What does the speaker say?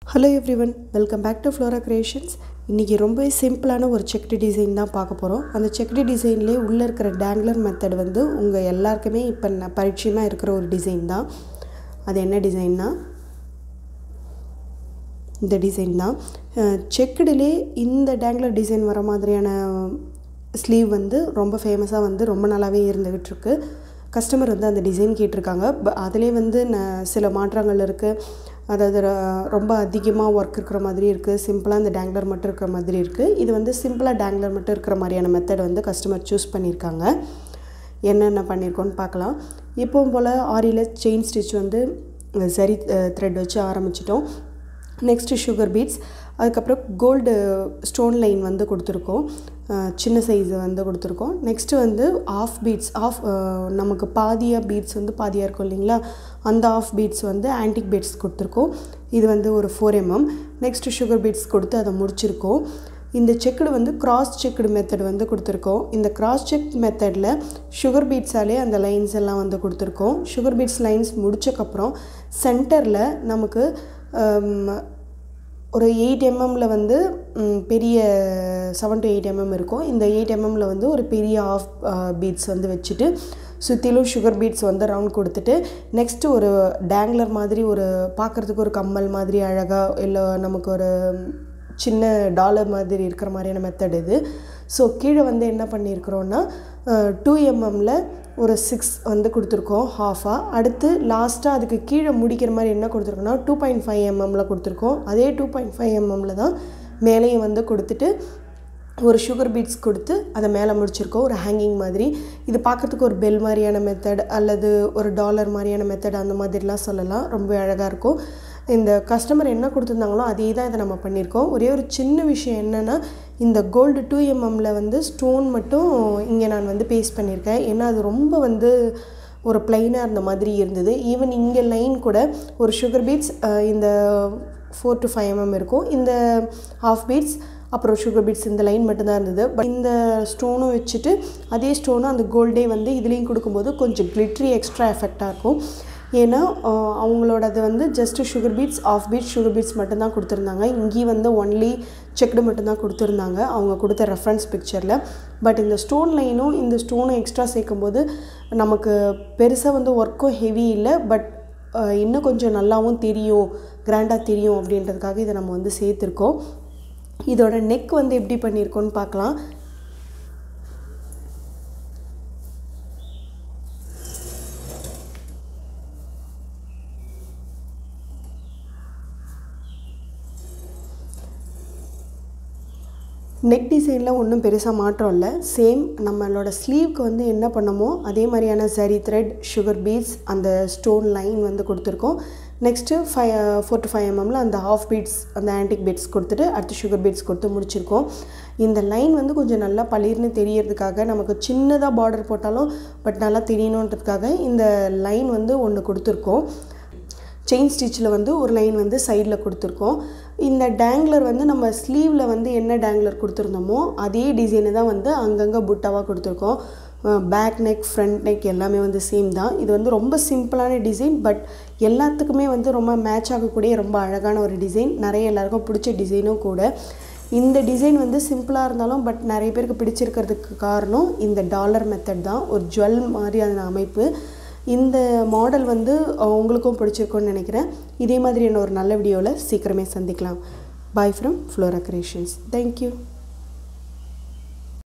hello everyone welcome back to Flora creations இன்றைக்கி ரொம்பவே சிம்பிளான ஒரு செக்டு டிசைன் தான் பார்க்க போகிறோம் அந்த செக்டு டிசைன்லேயே உள்ளே இருக்கிற டேங்லர் மெத்தட் வந்து உங்கள் எல்லாருக்குமே இப்போ ந- பரிச்சயமாக இருக்கிற ஒரு டிசைன் தான் அது என்ன டிசைன்னா இந்த டிசைன் தான் செக்குடுலே இந்த டேங்லர் டிசைன் வர மாதிரியான ஸ்லீவ் வந்து ரொம்ப ஃபேமஸாக வந்து ரொம்ப நாளாகவே இருந்துகிட்டு இருக்கு கஸ்டமர் வந்து அந்த டிசைன் கேட்டிருக்காங்க ப அதிலே வந்து ந சில மாற்றங்கள் இருக்குது அதாவது ர- ரொம்ப அதிகமாக ஒர்க் இருக்கிற மாதிரி இருக்குது சிம்பிளாக இந்த டேங்லர் மட்டும் இருக்கிற மாதிரி இருக்குது இது வந்து சிம்பிளாக டேங்லர் மட்டும் இருக்கிற மாதிரியான மெத்தட் வந்து கஸ்டமர் சூஸ் பண்ணியிருக்காங்க என்னென்ன பண்ணியிருக்கோன்னு பார்க்கலாம் எப்பவும் போல் ஆரியில் செயின் ஸ்டிச் வந்து சரி த்ரெட் வச்சு ஆரம்பிச்சிட்டோம் நெக்ஸ்ட்டு சுகர் பீட்ஸ் அதுக்கப்புறம் கோல்டு ஸ்டோன் லைன் வந்து கொடுத்துருக்கோம் அஹ் சின்ன சைஸ் வந்து கொடுத்துருக்கோம் நெக்ஸ்ட்டு வந்து ஆஃப் பீட்ஸ் ஆஃப் நமக்கு பாதியாக பீட்ஸ் வந்து பாதியாக இருக்கும் இல்லைங்களா அந்த ஆஃப் பீட்ஸ் வந்து ஆன்டிக் பீட்ஸ் கொடுத்துருக்கோம் இது வந்து ஒரு four mm next sugar beads கொடுத்து அதை முடிச்சிருக்கோம் இந்த செக்குடு வந்து கிராஸ் செக்குடு மெத்தட் வந்து கொடுத்துருக்கோம் இந்த கிராஸ் செக் மெத்தடில் சுகர் பீட்ஸாலே அந்த லைன்ஸ் எல்லாம் வந்து கொடுத்துருக்கோம் சுகர் பீட்ஸ் லைன்ஸ் முடிச்சக்கப்புறம் சென்டரில் நமக்கு ஹம், ஒரு எயிட் எம்எம்மில் வந்து ம், பெரிய செவன் டு எயிட் எம்எம் இருக்கும் இந்த எயிட் எம்எம்மில் வந்து ஒரு பெரிய ஆஃப் பீட்ஸ் வந்து வச்சுட்டு சுற்றிலும் சுகர் பீட்ஸ் வந்து ரவுண்ட் கொடுத்துட்டு நெக்ஸ்ட்டு ஒரு டேங்லர் மாதிரி ஒரு பார்க்குறதுக்கு ஒரு கம்மல் மாதிரி அழகாக இல்லை நமக்கு ஒரு சின்ன டாலர் மாதிரி இருக்கிற மாதிரியான மெத்தட் இது ஸோ கீழே வந்து என்ன பண்ணியிருக்கிறோன்னா டூ எம்எம்மில் ஒரு சிக்ஸ் வந்து கொடுத்துருக்கோம் ஹாஃபாக அடுத்து லாஸ்ட்டாக அதுக்கு கீழே முடிக்கிற மாதிரி என்ன கொடுத்துருக்கோம்னா டூ பாயிண்ட் ஃபைவ் எம்எம்மில் கொடுத்துருக்கோம் அதே டூ பாயிண்ட் ஃபைவ் எம்எம்மில் தான் மேலேயும் வந்து கொடுத்துட்டு ஒரு சுகர் பீட்ஸ் கொடுத்து அதை மேலே முடிச்சிருக்கோம் ஒரு ஹேங்கிங் மாதிரி இது பார்க்கறதுக்கு ஒரு பெல் மாதிரியான மெத்தட் அல்லது ஒரு டாலர் மாதிரியான மெத்தட் அந்த மாதிரிலாம் சொல்லலாம் ரொம்ப அழகாக இருக்கும் இந்த கஸ்டமர் என்ன கொடுத்துருந்தாங்களோ அதே தான் இதை நம்ம பண்ணியிருக்கோம் ஒரே ஒரு சின்ன விஷயம் என்னென்னா இந்த கோல்டு டூ எம்எம்மில் வந்து ஸ்டோன் மட்டும் இங்கே நான் வந்து பேஸ்ட் பண்ணியிருக்கேன் ஏன்னா அது ரொம்ப வந்து ஒரு பிளைனாக இருந்த மாதிரி இருந்தது ஈவன் இங்கே லைன் கூட ஒரு சுகர் பீட்ஸ் இந்த ஃபோர் டு ஃபைவ் எம்எம் இருக்கும் இந்த ஹாஃப் பீட்ஸ் அப்புறம் சுகர் பீட்ஸ் இந்த லைன் மட்டும்தான் இருந்தது பட் இந்த ஸ்டோனும் வச்சுட்டு அதே ஸ்டோனும் அந்த கோல்டே வந்து இதுலேயும் கொடுக்கும்போது கொஞ்சம் கிளிட்ரி எக்ஸ்ட்ரா எஃபெக்டாக இருக்கும் ஏன்னா ஆஹ், அவங்களோடது வந்து just sugar beads half beads sugar beads மட்டும்தான் கொடுத்துருந்தாங்க இங்கேயும் வந்து ஒன்லி செக்டு மட்டும்தான் கொடுத்துருந்தாங்க அவங்க கொடுத்த ரெஃபரன்ஸ் பிக்சரில் பட் இந்த ஸ்டோன் லைனும் இந்த ஸ்டோனும் எக்ஸ்ட்ரா சேர்க்கும்போது நமக்கு பெருசாக வந்து ஒர்க்கும் ஹெவி இல்லை பட் இன்னும் கொஞ்சம் நல்லாவும் தெரியும் கிராண்டாக தெரியும் அப்படின்றதுக்காக இதை நம்ம வந்து சேர்த்துருக்கோம் இதோட நெக் வந்து எப்படி பண்ணியிருக்கோன்னு பார்க்கலாம் நெக் டிசைனில் ஒன்றும் பெருசாக மாற்றம் இல்லை சேம் நம்மளோட ஸ்லீவ்க்கு வந்து என்ன பண்ணமோ அதே மாதிரியான சரி த்ரெட் சுகர் பீட்ஸ் அந்த ஸ்டோன் லைன் வந்து கொடுத்துருக்கோம் next five four to five எம்எம்மில் அந்த ஹாஃப் பீட்ஸ் அந்த ஆன்டிக் பீட்ஸ் கொடுத்துட்டு அடுத்து சுகர் பீட்ஸ் கொடுத்து முடிச்சிருக்கோம் இந்த லைன் வந்து கொஞ்சம் நல்லா பளிர்னு தெரியறதுக்காக நமக்கு சின்னதாக பார்டர் போட்டாலும் பட் நல்லா தெரியணுன்றதுக்காக இந்த லைன் வந்து ஒன்று கொடுத்துருக்கோம் செயின் ஸ்டிச்சில் வந்து ஒரு லைன் வந்து சைடில் கொடுத்துருக்கோம் இந்த டேங்லர் வந்து நம்ம ஸ்லீவில் வந்து என்ன டேங்லர் கொடுத்துருந்தோமோ அதே டிசைனை தான் வந்து அங்கங்கே புட்டாவாக கொடுத்துருக்கோம் பேக் நெக் ஃப்ரண்ட் நெக் எல்லாமே வந்து சேம் தான் இது வந்து ரொம்ப சிம்பிளான டிசைன் பட் எல்லாத்துக்குமே வந்து ரொம்ப மேட்ச் ஆகக்கூடிய ரொம்ப அழகான ஒரு டிசைன் நிறைய எல்லாருக்கும் பிடிச்ச டிசைனும் கூட இந்த டிசைன் வந்து சிம்பிளாக இருந்தாலும் பட் நிறைய பேருக்கு பிடிச்சிருக்கிறதுக்கு காரணம் இந்த டாலர் மெத்தட் தான் ஒரு ஜுவல் மாதிரியான அமைப்பு இந்த மாடல் வந்து அஹ், உங்களுக்கும் பிடிச்சிருக்கும்னு நினைக்கிறேன் இதே மாதிரியான ஒரு நல்ல வீடியோவில் சீக்கிரமே சந்திக்கலாம் bye from Flora creations thank you